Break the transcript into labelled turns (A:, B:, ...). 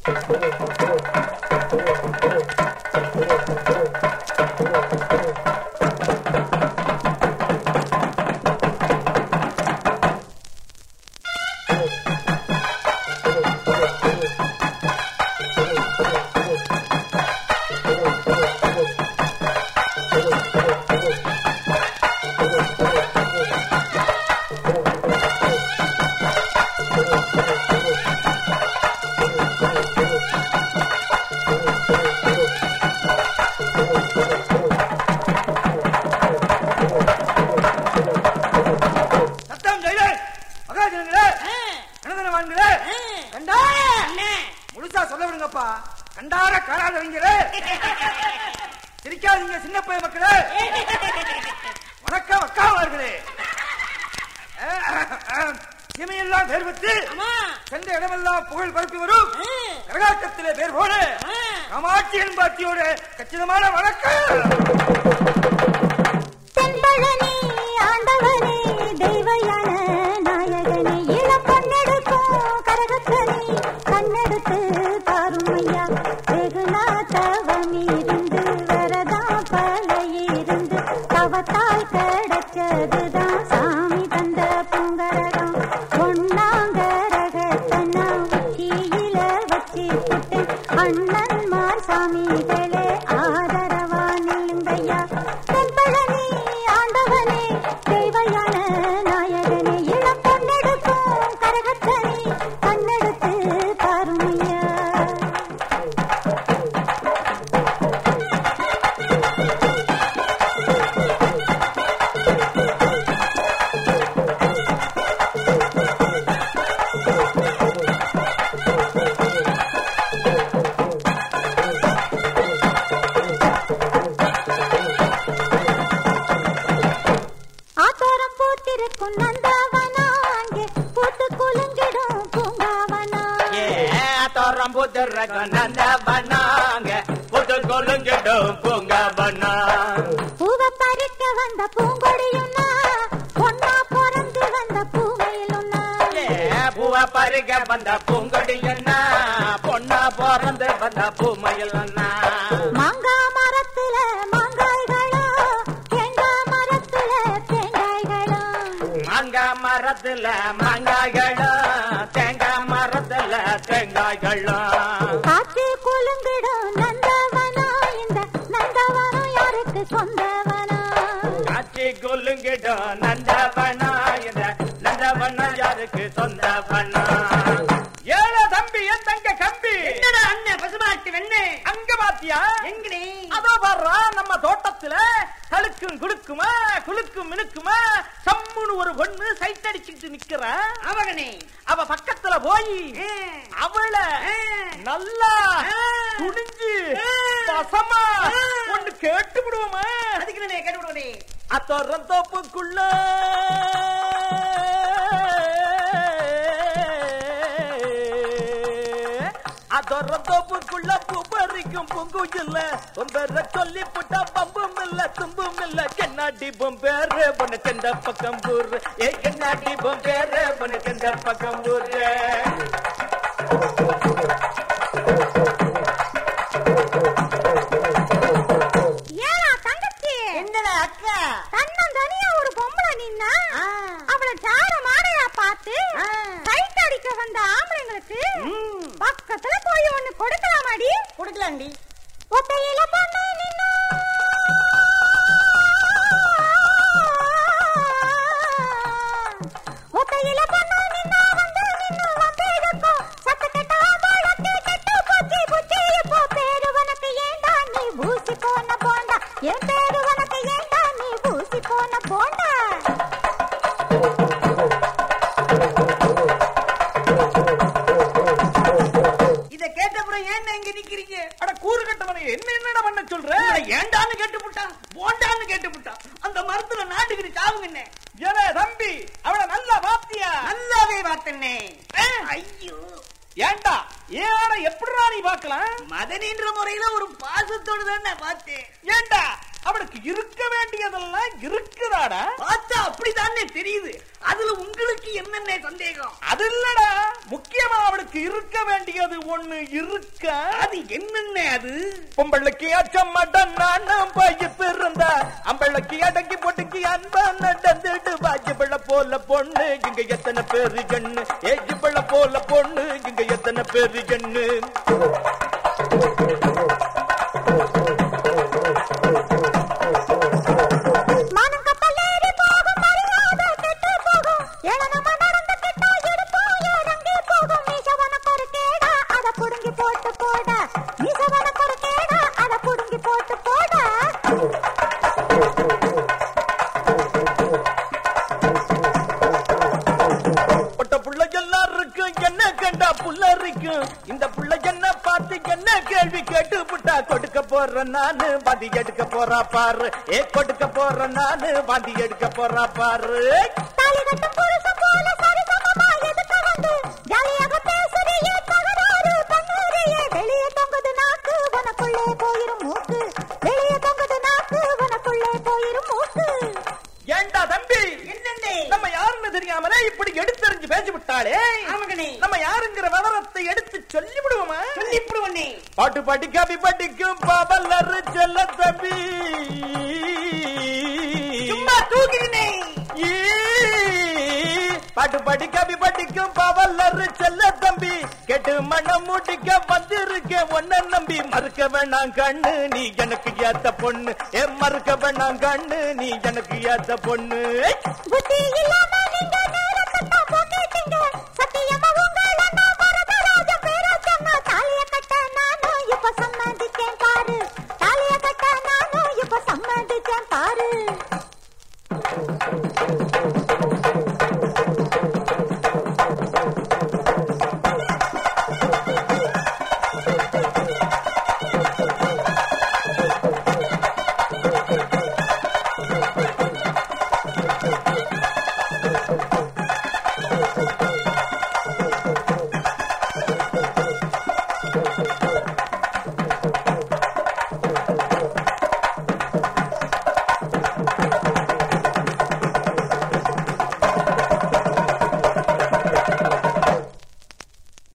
A: சத்தம் ஜெயிலர் மகாஜனங்களே கணதனவான்களே கண்டா முழுசா சொல்ல விடுங்கப்பா கண்டார காராதவங்களே சிரிக்காதீங்க சின்ன பைய மக்களே வணக்கம் அக்காவார்களே இமையெல்லாம் பேர் பெற்று சென்ற இடமெல்லாம் புகழ் பரப்பி வரும் கரகாட்டத்திலே பேர் போல காமாட்சி என்பாட்டியோட கச்சிதமான வணக்கம்
B: தென்பழனி ஆண்டவனே தெய்வயான நாயகனே இளம் பொன்னெடுக்கும் கரகத்தனி கண்ணெடுத்து பாருமையா வெகு நாத்தவம் இருந்து வரதா பல இருந்து தவத்தால் கிடைச்சதுதான் சாமி தந்த பூங்கரகம் பொன்னாங்கரகத்தனா உச்சியில வச்சு புட்டேன் அண்ணன்மார் சாமிகளே ஆதரவா நில்லுங்கய்யா தென்பழனி ஆண்டவனே தெய்வயான நாயகனே இளம் பொன்னெடுக்கும் கரகத்தனி கண்ணெடுத்து பாருமையா ஆத்தோரம் பூத்திருக்கும் நந்தாவனா அங்கே பூத்து குலுங்கிடும் பூங்காவனா
C: தோறம் புதுரகம் நந்தவனாங்க புது கொலுங்கிடும் பூங்க பண்ணா
B: பூவை பறிக்க வந்த பூங்கொடியும்னா பொன்னா பிறந்து வந்த பூவையிலும்னா
C: பூவ பருக வந்த பூங்கொடியன்னா பொண்ணா பிறந்து வந்த பூமையிலன்னா
B: மாங்கா மரத்துல மாங்காய்களோ தேங்காய் மரத்துல தேங்காய்களோ
C: மாங்கா மரத்துல மாங்காய்களும் தேங்காய் மரத்துல தேங்காய்களும்
B: காற்று குலுங்கிடும் நந்தவனம் இந்த நந்தவனம் யாருக்கு சொந்தவனம்
C: காட்சி கொல்லுங்கிடும் நந்தவனா இந்த நந்தவனா யாருக்கு சொந்தவனா ஏழ தம்பி என் தங்க கம்பி
A: என்னடா அண்ணன் பசுமாட்டு வெண்ணே
C: அங்க பாத்தியா
A: எங்கடி
C: அதோ பாடுறா நம்ம தோட்டத்துல கழுக்கும் குடுக்குமா குலுக்கும் மினுக்குமா சம்முன்னு ஒரு பொண்ணு சைட் அடிச்சுக்கிட்டு நிக்கிறா
A: அவகனே
C: அவ பக்கத்துல போய் அவள நல்லா துணிஞ்சு பசமா ஒண்ணு கேட்டு விடுவோமா
A: அதுக்கு என்ன கேட்டு விடுவனே
C: அத்தோரம் தோப்புக்குள்ள அதோரம் தோப்புக்குள்ள பூ பறிக்கும் பூங்குயில்ல உம்பேர சொல்லி புட்டா பம்பும் இல்ல தும்பும் இல்ல கண்ணாடி பொம்பேரு பொண்ணு செந்த பக்கம் ஊரு ஏ கண்ணாடி பொம்பேரு பொண்ணு செந்த பக்கம் ஊரு
B: ஏடா தங்கச்சி
A: என்னடா அக்கா
B: தன்னன் தனியா ஒரு பொம்பளை நின்னா அவள ஜார மாடையா பார்த்து சைட் அடிக்க வந்த ஆம்பளைங்களுக்கு பக்கத்துல போய் ஒண்ணு கொடுக்கலாமாடி
A: கொடுக்கலாண்டி
B: ஒத்தையில பொண்ணு நின்னா ஒத்தையில பொண்ணு நின்னா வந்து நின்னு வந்தேதுக்கும் சத்து கெட்ட ஆம்பளத்தை கெட்டு போச்சு புச்சி இப்போ பேரு உனக்கு ஏண்டா நீ பூசி போன போண்டா என் பேரு உனக்கு ஏண்டா நீ பூசி போன போண்டா
A: இத கேட்டப்புறம் ஏன் இங்க நிக்கிறீங்க
C: அட கூறு கட்டவனே என்ன என்னடா பண்ண சொல்ற
A: உங்களை ஏண்டான்னு கேட்டு புட்டான் போண்டான்னு கேட்டு புட்டான் அந்த மரத்துல நாட்டுக்கிட்டு சாவுங்கண்ணே
C: ஏலே தம்பி அவள நல்லா பாத்தியா
A: நல்லாவே பார்த்தனே ஐயோ
C: ஏண்டா ஏன எப்படிடா நீ பார்க்கலாம்
A: மதனின்ற முறையில ஒரு பாசத்தோடு தான் நான் பார்த்தேன்
C: ஏண்டா அவளுக்கு இருக்க வேண்டியதெல்லாம் இருக்குதாடா
D: பார்த்தா அப்படிதானே தெரியுது அதுல உங்களுக்கு என்னென்ன சந்தேகம்
C: அது இல்லடா முக்கியமா அவளுக்கு இருக்க வேண்டியது ஒண்ணு இருக்க
D: அது என்னென்ன அது
C: பொம்பளைக்கு அச்சம் மட்டன் நானும் பையத்து இருந்தா அம்பளைக்கு அடங்கி பொட்டுக்கு அன்பா நடந்துட்டு பாஜி பிள்ளை போல பொண்ணு இங்க எத்தனை பேரு கண்ணு ஏஜி பிள்ளை போல பொண்ணு இங்க எத்தனை பேரு கண்ணு
B: மானம் கப்பலேறி போகும் மரியாதை கெட்டு போகும் ஏளனமா நடந்துக்கிட்டா எடுப்போம் இறங்கி போகும் மீசவனுக்கு ஒரு கேடா அத புடுங்கி போட்டு போட மீசவனுக்கு ஒரு கேடா அத புடுங்கி போட்டு போட
C: பொட்ட புள்ள எல்லாருக்கும் என்ன கண்டா புள்ள இருக்கும் இந்த புள்ள என்ன பார்த்து என்ன கேள்வி கேட்டு புட்டா கொடுக்க போற நானு பாதி எடுக்க போறா பாரு ஏ கொடுக்க போற நானு பாதி எடுக்க போறா பாரு
B: தாலி கட்டும் புருஷன் போல சரிசமமா எதுக்க வந்து ஜாலியாக பேசுறியே தகராறு பண்ணுறியே வெளியே தொங்குது நாக்கு உனக்குள்ளே போயிரும் மூக்கு வெளியே தொங்குது நாக்கு உனக்குள்ளே போயிரும் மூக்கு
C: ஏண்டா தம்பி
D: என்னென்ன
C: நம்ம யாருன்னு தெரியாமலே இப்படி எடுத்தறிஞ்சு பேசி விட்டாளே
D: ஆமகனே
C: நம்ம யாருங்கிற விவரத்தை எடுத்து சொல்லி விடுவோமா
D: சொல்லிப்புடுவனே
C: பாட்டு பாடி கவி படிக்கும் பாவல்லரு செல்ல தம்பி
D: சும்மா தூக்கினே
C: ஈ, பாட்டு பாடி கவி படிக்கும் பாவல்லரு செல்ல தம்பி கெட்டு மனம் முடிக்க வந்திருக்க ஒன்ன நம்பி மறுக்க வேணாம் கண்ணு நீ எனக்கு ஏத்த பொண்ணு ஏ மறுக்க வேணாம் கண்ணு நீ எனக்கு ஏத்த பொண்ணு
B: புத்தி இல்லாம